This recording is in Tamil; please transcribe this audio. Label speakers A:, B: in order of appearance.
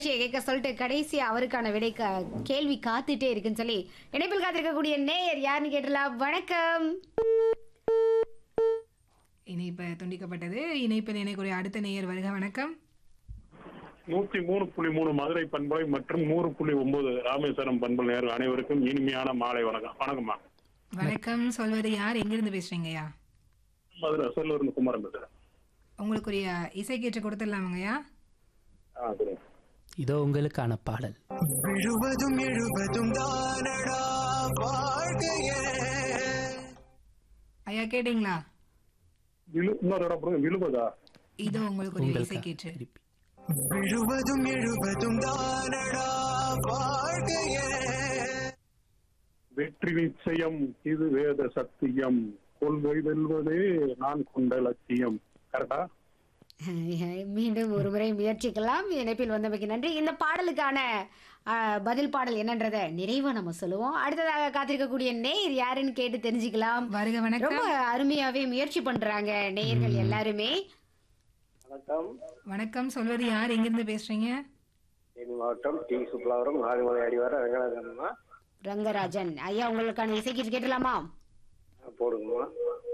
A: நிகழ்ச்சியை கேட்க சொல்லிட்டு கடைசி அவருக்கான விடை கா- கேள்வி காத்துட்டே இருக்குன்னு சொல்லி இணைப்பில் காத்திருக்கக்கூடிய நேயர் யாருன்னு கேட்டலாம் வணக்கம்
B: இணைப்பு துண்டிக்கப்பட்டது இணைப்பில் இணைக்கூடிய அடுத்த நேயர் வருக வணக்கம்
C: நூத்தி மூணு புள்ளி மூணு மதுரை பண்பலை மற்றும் நூறு புள்ளி ஒன்பது ராமேஸ்வரம் பண்பல் நேர்கள் அனைவருக்கும் இனிமையான மாலை வணக்கம் வணக்கம்மா
B: வணக்கம் சொல்வது யார் எங்கிருந்து பேசுறீங்கய்யா
C: மதுரை செல்லூர்னு குமாரன் பேசுறேன்
B: உங்களுக்குரிய இசை கேட்டு கொடுத்துடலாமங்கய்யா
C: ஆ சரி
D: இதோ உங்களுக்கான பாடல்
E: விழுவதும் எழுவதும் தானடா வாழ்க்கையே
B: ஐயா கேட்டீங்களா
C: விழு இன்னொரு இடம் பாருங்க விழுவதா
B: இதோ உங்களுக்குரிய இசை
D: உங்களுக்காக
B: கேட்டு
D: திருப்பி
E: விழுவதும் எழுவதும் தானடா வாழ்க்கையே
C: வெற்றி நிச்சயம் இது வேத சத்தியம் கொள்கை வெல்வதே நான் கொண்ட லட்சியம் கரெக்டா
A: மீண்டும் ஒரு முறை முயற்சிக்கலாம் இணைப்பில் வந்தமைக்கு நன்றி இந்த பாடலுக்கான ஆ, பதில் பாடல் என்னன்றதை நிறைவா நம்ம சொல்லுவோம் அடுத்ததாக காத்திருக்கக்கூடிய நேயர் யாருன்னு கேட்டு தெரிஞ்சுக்கலாம்
B: வருக வணக்கம்
A: ரொம்ப அருமையாவே முயற்சி பண்றாங்க நேயர்கள் எல்லாருமே
F: வணக்கம்
B: வணக்கம் சொல்வது யார் எங்கிருந்து பேசுறீங்க
F: தேனி மாவட்டம் டி சுப்லாவரம் நாகமலை அடிவார ரங்கநாதன்மா
A: ரங்கராஜன் ஐயா உங்களுக்கான இசைக்கு கேட்டலாமா
F: போடுங்கம்மா